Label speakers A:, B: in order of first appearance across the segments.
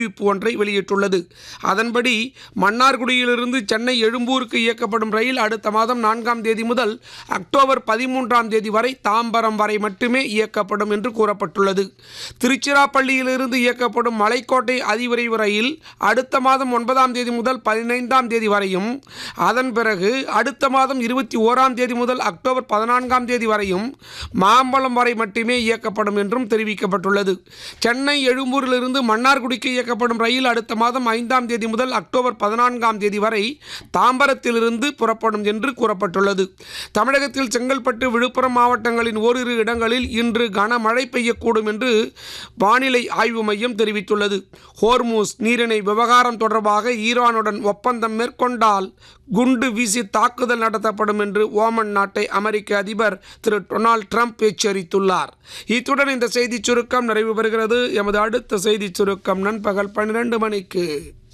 A: அறிவிப்பு ஒன்றை வெளியிட்டுள்ளது அதன்படி மன்னார்குடியிலிருந்து சென்னை எழும்பூருக்கு இயக்கப்படும் ரயில் அடுத்த மாதம் நான்காம் தேதி முதல் அக்டோபர் பதிமூன்றாம் தேதி வரை தாம்பரம் வரை மட்டுமே இயக்கப்படும் என்று கூறப்பட்டுள்ளது திருச்சிராப்பள்ளியிலிருந்து இயக்கப்படும் மலைக்கோட்டை அதிவிரைவு ரயில் அடுத்த மாதம் ஒன்பதாம் தேதி முதல் பதினைந்தாம் தேதி வரையும் அதன் பிறகு அடுத்த மாதம் இருபத்தி ஓராம் தேதி முதல் அக்டோபர் பதினான்காம் தேதி வரையும் மாம்பலம் வரை மட்டுமே இயக்கப்படும் என்றும் தெரிவிக்கப்பட்டுள்ளது சென்னை எழும்பூரிலிருந்து மன்னார்குடிக்கு இயக்கப்படும் ரயில் அடுத்த மாதம் ஐந்தாம் தேதி முதல் அக்டோபர் பதினான்காம் தேதி வரை தாம்பரத்திலிருந்து புறப்படும் என்று கூறப்பட்டுள்ளது தமிழகத்தில் செங்கல்பட்டு விழுப்புரம் மாவட்டங்களின் ஓரிரு இடங்களில் இன்று கனமழை பெய்யக்கூடும் என்று வானிலை ஆய்வு மையம் தெரிவித்துள்ளது ஹோர்மூஸ் நீரிணை விவகாரம் தொடர்பாக ஈரானுடன் ஒப்பந்தம் மேற்கொண்டால் குண்டு வீசி தாக்குதல் நடத்தப்படும் என்று ஓமன் நாட்டை அமெரிக்க அதிபர் திரு டொனால்ட் ட்ரம்ப் எச்சரித்துள்ளார் இத்துடன் இந்த செய்திச் சுருக்கம் நிறைவு பெறுகிறது எமது அடுத்த செய்திச் சுருக்கம் நண்பகல் பன்னிரண்டு மணிக்கு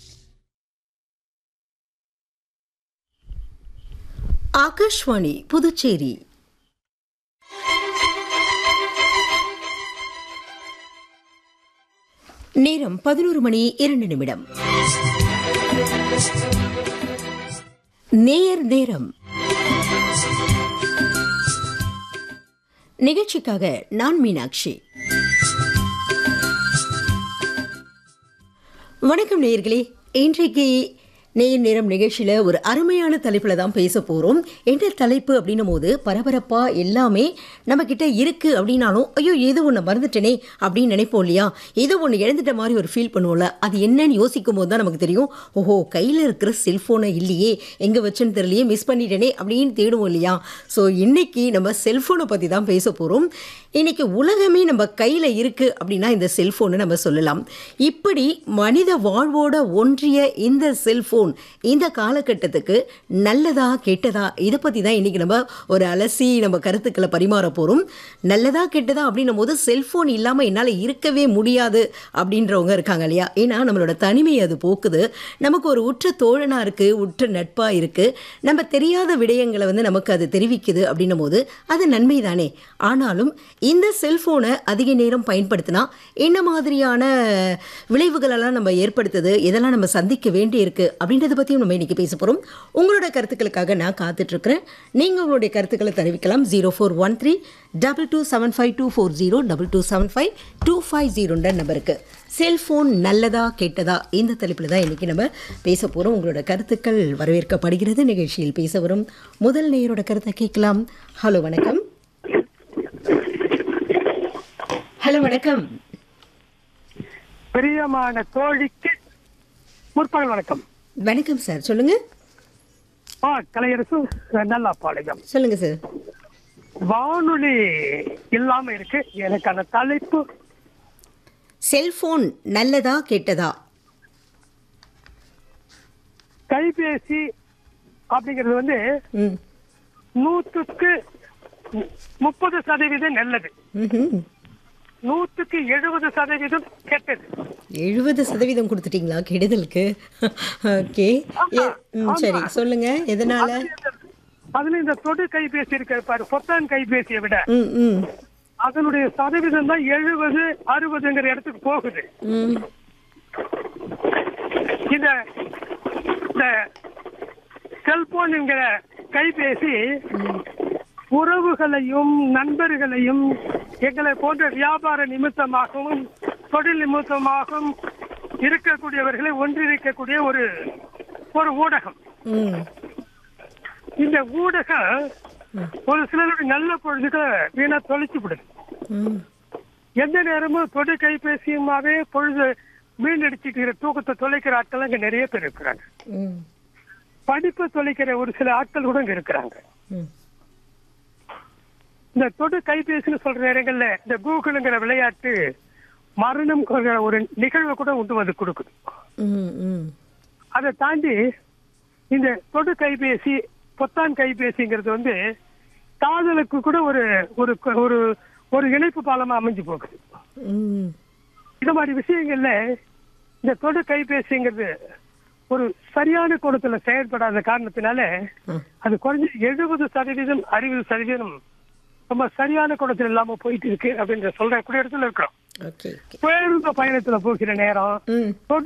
B: ஆகாஷ்வாணி புதுச்சேரி நேரம் பதினோரு மணி இரண்டு நிமிடம் நேயர் நேரம் நிகழ்ச்சிக்காக நான் மீனாட்சி வணக்கம் நேயர்களே இன்றைக்கு நேர் நேரம் நிகழ்ச்சியில் ஒரு அருமையான தலைப்பில் தான் பேச போகிறோம் என்ன தலைப்பு அப்படின்னும் போது பரபரப்பாக எல்லாமே நம்மக்கிட்ட இருக்குது அப்படின்னாலும் ஐயோ ஏதோ ஒன்று மறந்துட்டேனே அப்படின்னு நினைப்போம் இல்லையா ஏதோ ஒன்று இழந்துட்ட மாதிரி ஒரு ஃபீல் பண்ணுவோம்ல அது என்னன்னு யோசிக்கும் போது தான் நமக்கு தெரியும் ஓஹோ கையில் இருக்கிற செல்ஃபோனை இல்லையே எங்கே வச்சுன்னு தெரியலையே மிஸ் பண்ணிட்டேனே அப்படின்னு தேடுவோம் இல்லையா ஸோ இன்னைக்கு நம்ம செல்ஃபோனை பற்றி தான் பேச போகிறோம் இன்னைக்கு உலகமே நம்ம கையில் இருக்குது அப்படின்னா இந்த செல்ஃபோனை நம்ம சொல்லலாம் இப்படி மனித வாழ்வோட ஒன்றிய இந்த செல்ஃபோன் இந்த காலகட்டத்துக்கு நல்லதா கெட்டதா இதை பற்றி தான் இன்றைக்கி நம்ம ஒரு அலசி நம்ம கருத்துக்களை பரிமாற போகிறோம் நல்லதா கெட்டதா அப்படின்னும் போது செல்ஃபோன் இல்லாமல் என்னால் இருக்கவே முடியாது அப்படின்றவங்க இருக்காங்க இல்லையா ஏன்னா நம்மளோட தனிமையை அது போக்குது நமக்கு ஒரு உற்ற தோழனாக இருக்குது உற்ற நட்பாக இருக்குது நம்ம தெரியாத விடயங்களை வந்து நமக்கு அது தெரிவிக்குது அப்படின்னும் போது அது நன்மை தானே ஆனாலும் இந்த செல்ஃபோனை அதிக நேரம் பயன்படுத்தினா என்ன மாதிரியான விளைவுகளெல்லாம் நம்ம ஏற்படுத்துது இதெல்லாம் நம்ம சந்திக்க வேண்டியிருக்கு அப்படின்றத பற்றியும் நம்ம இன்றைக்கி பேச போகிறோம் உங்களோட கருத்துக்களுக்காக நான் காத்துட்ருக்கிறேன் நீங்கள் உங்களுடைய கருத்துக்களை தெரிவிக்கலாம் zero four one three double two seven five two four zero double two seven five two five ஜீரோன்ற நம்பருக்கு செல்ஃபோன் நல்லதா கெட்டதா இந்த தலைப்பில் தான் இன்றைக்கி நம்ம பேச போகிறோம் உங்களோட கருத்துக்கள் வரவேற்கப்படுகிறது நிகழ்ச்சியில் பேச வரும் முதல் நேயரோட கருத்தை கேட்கலாம் ஹலோ வணக்கம் ஹலோ வணக்கம்
C: பிரியமான தோழிக்கு முற்பகல் வணக்கம்
B: வணக்கம் சார் சொல்லுங்க
C: ஆ கலையரசு நல்லா பாளையம்
B: சொல்லுங்க சார்
C: வானொலி இல்லாம இருக்கு எனக்கான தலைப்பு
B: செல்போன் நல்லதா கெட்டதா
C: கைபேசி அப்படிங்கிறது வந்து
B: ம்
C: நூற்றுக்கு முப்பது சதவீதம் நல்லது
B: ம்ஹும்.
C: நூற்றுக்கு எழுபது சதவீதம் கெட்டது
B: எழுபது சதவீதம் கொடுத்துட்டீங்களா கெடுதலுக்கு ஓகே சரி சொல்லுங்க எதனால
C: அதுல இந்த தொடு கைபேசி இருக்க பாரு பொத்தான் கைபேசியை விட
B: ம் ம்
C: அதனுடைய சதவீதம் தான் எழுபது அறுபதுங்கிற இடத்துக்கு போகுது
B: ம்
C: இந்த இந்த செல்போன்ங்கிற கைபேசி உறவுகளையும் நண்பர்களையும் எங்களை போன்ற வியாபார நிமித்தமாகவும் தொழில் நிமித்தமாகவும் இருக்கக்கூடியவர்களை ஒன்றிணைக்கக்கூடிய ஒரு ஒரு ஊடகம்
B: ம்
C: இந்த ஊடகம் ஒரு சிலருடைய நல்ல பொழுதுக்கு வீணா தொலைச்சு விடுது
B: ம்
C: எந்த நேரமும் தொடு கைபேசியுமாவே பொழுது மீனடிச்சுக்கிற தூக்கத்தை தொலைக்கிற ஆட்கள் இங்க நிறைய பேர் இருக்கிறாங்க
B: ம்
C: படிப்பை தொலைக்கிற ஒரு சில ஆட்கள் கூட இங்க இருக்கிறாங்க
B: ம்
C: இந்த தொடு கைபேசின்னு சொல்ற நேரங்கள்ல இந்த கூகுளுங்கிற விளையாட்டு மரணம் ஒரு நிகழ்வை கூட உண்டு வந்து கொடுக்குது
B: ம் ம்
C: அதை தாண்டி இந்த தொடு கைபேசி பொத்தான் கைபேசிங்கிறது வந்து காதலுக்கு கூட ஒரு ஒரு ஒரு ஒரு இணைப்பு பாலமா அமைஞ்சு போகுது
B: ம்
C: இந்த மாதிரி விஷயங்கள்ல இந்த தொடு கைபேசிங்கிறது ஒரு சரியான கோணத்துல செயல்படாத காரணத்தினால
B: ம்.
C: அது குறைஞ்ச எழுபது சதவீதம் அறுபது சதவீதம் ரொம்ப சரியான கோணத்துல இல்லாம போயிட்டு இருக்கு அப்படின்ற சொல்ற கூடிய இடத்துல இருக்கிறோம்
B: ஓகே ஓகே
C: பேருந்து பயணத்துல போகிற நேரம்
B: ம்
C: தொடு